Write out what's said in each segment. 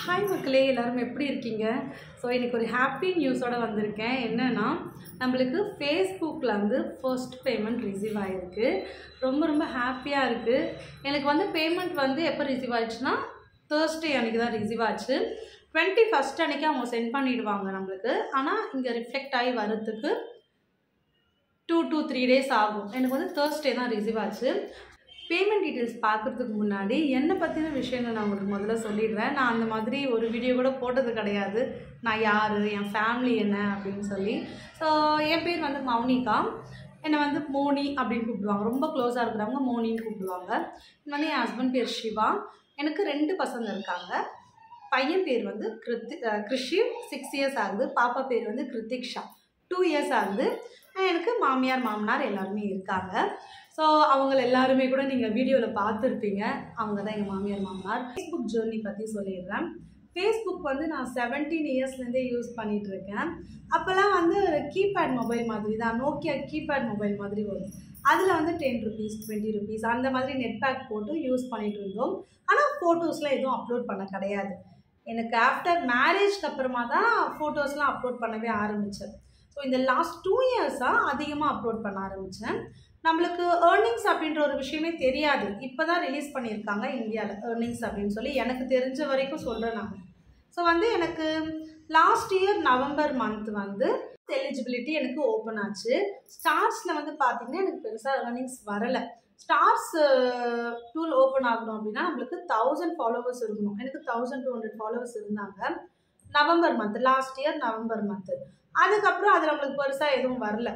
hi மக்களே எல்லாரும் எப்படி இருக்கீங்க ஸோ இன்னைக்கு ஒரு ஹாப்பி நியூஸோட வந்திருக்கேன் என்னன்னா நம்மளுக்கு ஃபேஸ்புக்கில் வந்து ஃபர்ஸ்ட் பேமெண்ட் ரிசீவ் ஆகிருக்கு ரொம்ப ரொம்ப ஹாப்பியாக இருக்குது எனக்கு வந்து பேமெண்ட் வந்து எப்போ ரிசீவ் ஆயிடுச்சுன்னா தேர்ஸ்டே அன்றைக்கி தான் ரிசீவ் ஆச்சு டுவெண்ட்டி ஃபஸ்ட் அன்றைக்கி அவங்க சென்ட் பண்ணிடுவாங்க நம்மளுக்கு ஆனால் இங்கே ரிஃப்ளெக்ட் ஆகி வரத்துக்கு டூ டூ த்ரீ டேஸ் ஆகும் எனக்கு வந்து தேர்ஸ்டே தான் ரிசீவ் ஆச்சு பேமெண்ட் டீட்டெயில்ஸ் பார்க்குறதுக்கு முன்னாடி என்னை பற்றின விஷயங்கள் நான் உங்களுக்கு முதல்ல சொல்லிடுறேன் நான் அந்த மாதிரி ஒரு வீடியோ கூட போட்டது கிடையாது நான் யார் என் ஃபேமிலி என்ன அப்படின்னு சொல்லி ஸோ என் பேர் வந்து மௌனிகா என்னை வந்து மோனி அப்படின்னு கூப்பிடுவாங்க ரொம்ப க்ளோஸாக இருக்கிறவங்க மோனின்னு கூப்பிடுவாங்க இது வந்து என் ஹஸ்பண்ட் பேர் சிவா எனக்கு ரெண்டு பசங்க இருக்காங்க பையன் பேர் வந்து கிருத்தி அஹ் கிருஷி சிக்ஸ் இயர்ஸ் ஆகுது பாப்பா பேர் வந்து கிருத்திக்ஷா டூ இயர்ஸ் ஆகுது அஹ் எனக்கு மாமியார் மாமனார் எல்லாருமே இருக்காங்க ஸோ அவங்க எல்லாருமே கூட நீங்கள் வீடியோவில் பார்த்துருப்பீங்க அவங்க தான் எங்கள் மாமியார் மாமனார் ஃபேஸ்புக் ஜேர்னி பற்றி சொல்லிடுறேன் ஃபேஸ்புக் வந்து நான் செவன்டீன் இயர்ஸ்லேருந்தே யூஸ் பண்ணிகிட்டு இருக்கேன் அப்போல்லாம் வந்து கீபேட் மொபைல் மாதிரி தான் நோக்கியா கீபேட் மொபைல் மாதிரி வரும் அதில் வந்து டென் ருபீஸ் டுவெண்ட்டி ருபீஸ் அந்த மாதிரி நெட் பேக் போட்டு யூஸ் பண்ணிகிட்டு இருந்தோம் ஆனால் ஃபோட்டோஸ்லாம் எதுவும் அப்லோட் பண்ண கிடையாது எனக்கு ஆஃப்டர் மேரேஜ்க்கு அப்புறமா தான் ஃபோட்டோஸ்லாம் அப்லோட் பண்ணவே ஆரம்பித்தேன் ஸோ இந்த லாஸ்ட் டூ இயர்ஸாக அதிகமாக அப்லோட் பண்ண ஆரம்பித்தேன் நம்மளுக்கு ஏர்னிங்ஸ் அப்படின்ற ஒரு விஷயமே தெரியாது இப்போ தான் ரிலீஸ் பண்ணியிருக்காங்க இந்தியாவில் ஏர்னிங்ஸ் அப்படின்னு சொல்லி எனக்கு தெரிஞ்ச வரைக்கும் சொல்கிறேன் நான் ஸோ வந்து எனக்கு லாஸ்ட் இயர் நவம்பர் மந்த் வந்து எலிஜிபிலிட்டி எனக்கு ஓப்பன் ஆச்சு ஸ்டார்ஸில் வந்து பார்த்தீங்கன்னா எனக்கு பெருசாக ஏர்னிங்ஸ் வரலை ஸ்டார்ஸ் டூல் ஓப்பன் ஆகணும் அப்படின்னா நம்மளுக்கு தௌசண்ட் ஃபாலோவர்ஸ் இருக்கணும் எனக்கு தௌசண்ட் டூ ஹண்ட்ரட் ஃபாலோவர்ஸ் இருந்தாங்க November month last year November month அதுக்கப்புறம் அது நம்மளுக்கு பெருசாக எதுவும் வரல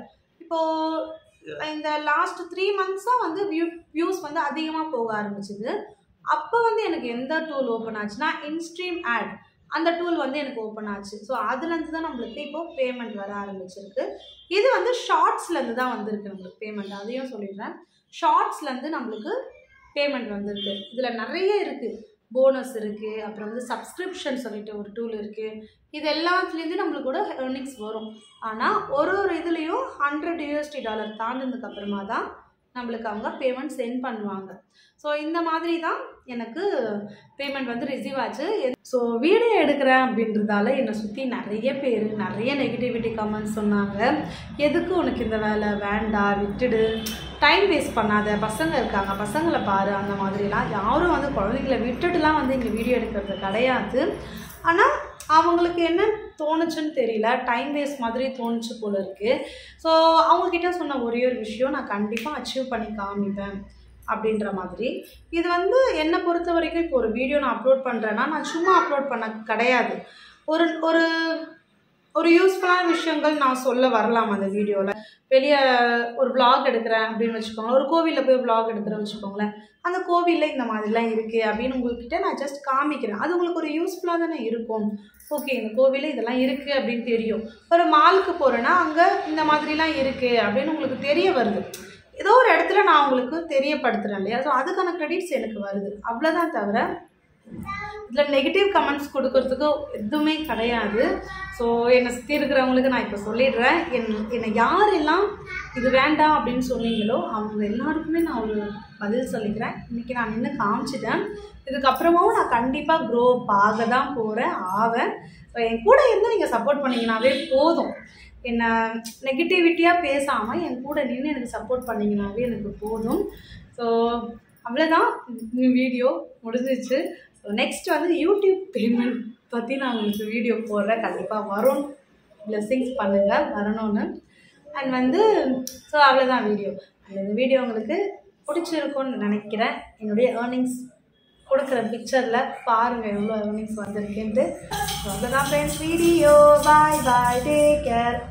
இப்போது இந்த லாஸ்ட் த்ரீ மந்த்ஸாக வந்து வியூ வியூஸ் வந்து அதிகமாக போக ஆரம்பிச்சுது அப்போ வந்து எனக்கு எந்த டூல் ஓப்பன் ஆச்சுன்னா இன்ஸ்ட்ரீம் ஆட் அந்த டூல் வந்து எனக்கு ஓப்பன் ஆச்சு ஸோ அதுலேருந்து தான் நம்மளுக்கு இப்போ பேமெண்ட் வர ஆரம்பிச்சிருக்கு இது வந்து ஷார்ட்ஸ்லேருந்து தான் வந்திருக்கு நம்மளுக்கு பேமெண்ட் அதையும் சொல்லிடுறேன் ஷார்ட்ஸ்லேருந்து நம்மளுக்கு பேமெண்ட் வந்திருக்கு இதில் நிறைய இருக்குது போனஸ் இருக்குது அப்புறம் வந்து சப்ஸ்கிரிப்ஷன் சொல்லிட்டு ஒரு டூல் இருக்குது இது எல்லாத்துலேருந்து நம்மளுக்கு கூட ஏர்னிங்ஸ் வரும் ஆனால் ஒரு ஒரு இதுலேயும் ஹண்ட்ரட் யூஎஸ்டி டாலர் தாண்டினதுக்கு அப்புறமா தான் நம்மளுக்கு அவங்க பேமெண்ட் சென்ட் பண்ணுவாங்க ஸோ இந்த மாதிரி தான் எனக்கு பேமெண்ட் வந்து ரிசீவ் ஆச்சு ஸோ வீடியோ எடுக்கிறேன் அப்படின்றதால என்னை சுற்றி நிறைய பேர் நிறைய நெகட்டிவிட்டி கமெண்ட்ஸ் சொன்னாங்க எதுக்கு உனக்கு இந்த வேலை வேண்டாம் விட்டுடு டைம் வேஸ்ட் பண்ணாத பசங்க இருக்காங்க பசங்களை பாரு அந்த மாதிரிலாம் யாரும் வந்து குழந்தைங்கள விட்டுட்டுலாம் வந்து இங்கே வீடியோ எடுக்கிறது கிடையாது ஆனால் அவங்களுக்கு என்ன தோணுச்சுன்னு தெரியல டைம் வேஸ்ட் மாதிரி தோணுச்சு போல இருக்குது ஸோ அவங்கக்கிட்ட சொன்ன ஒரே ஒரு விஷயம் நான் கண்டிப்பாக அச்சீவ் பண்ணி காமிப்பேன் அப்படின்ற மாதிரி இது வந்து என்னை பொறுத்த வரைக்கும் இப்போ ஒரு வீடியோ நான் அப்லோட் பண்ணுறேன்னா நான் சும்மா அப்லோட் பண்ண கிடையாது ஒரு ஒரு ஒரு யூஸ்ஃபுல்லான விஷயங்கள் நான் சொல்ல வரலாம் அந்த வீடியோவில் வெளியே ஒரு vlog எடுக்கிறேன் அப்படின்னு வச்சுக்கோங்க ஒரு கோவிலில் போய் vlog எடுக்கிறேன்னு வச்சுக்கோங்களேன் அந்த கோவிலில் இந்த மாதிரிலாம் இருக்குது அப்படின்னு உங்கள்கிட்ட நான் ஜஸ்ட் காமிக்கிறேன் அது உங்களுக்கு ஒரு யூஸ்ஃபுல்லாக தானே இருக்கும் ஓகே இந்த கோவிலில் இதெல்லாம் இருக்குது அப்படின்னு தெரியும் ஒரு மாலுக்கு போகிறேன்னா அங்கே இந்த மாதிரிலாம் இருக்குது அப்படின்னு உங்களுக்கு தெரிய வருது ஏதோ ஒரு இடத்துல நான் உங்களுக்கு தெரியப்படுத்துகிறேன் இல்லையா ஸோ அதுக்கான க்ரெடிட்ஸ் எனக்கு வருது அவ்வளோதான் தவிர இதில் நெகட்டிவ் கமெண்ட்ஸ் கொடுக்கறதுக்கு எதுவுமே கிடையாது ஸோ என்னை சுற்றி இருக்கிறவங்களுக்கு நான் இப்போ சொல்லிடுறேன் என் என்னை யாரெல்லாம் இது வேண்டாம் அப்படின்னு சொன்னீங்களோ அவங்க எல்லாருக்குமே நான் ஒரு பதில் சொல்லிக்கிறேன் இன்றைக்கி நான் நின்று காமிச்சிட்டேன் இதுக்கப்புறமாவும் நான் கண்டிப்பாக க்ரோ ஆக தான் போகிறேன் ஆவேன் ஸோ என் கூட இருந்து நீங்கள் சப்போர்ட் பண்ணிங்கனாவே போதும் என்னை நெகட்டிவிட்டியாக பேசாமல் என் கூட நின்று எனக்கு சப்போர்ட் பண்ணிங்கனாவே எனக்கு போதும் ஸோ அவ்வளோதான் வீடியோ முடிஞ்சிச்சு ஸோ நெக்ஸ்ட் வந்து யூடியூப் பேமெண்ட் பற்றி நான் உங்களுக்கு வீடியோ போடுறேன் கண்டிப்பாக வரும் பிளெஸ்ஸிங்ஸ் பண்ணுங்கள் வரணும்னு அண்ட் வந்து ஸோ அவ்வளோதான் வீடியோ அண்ட் இந்த வீடியோ உங்களுக்கு பிடிச்சிருக்கும்னு நினைக்கிறேன் என்னுடைய ஏர்னிங்ஸ் கொடுக்குற பிக்சரில் பாருங்கள் எவ்வளோ ஏர்னிங்ஸ் வந்திருக்குன்ட்டு ஸோ அவ்வளோதான் friends video bye bye take care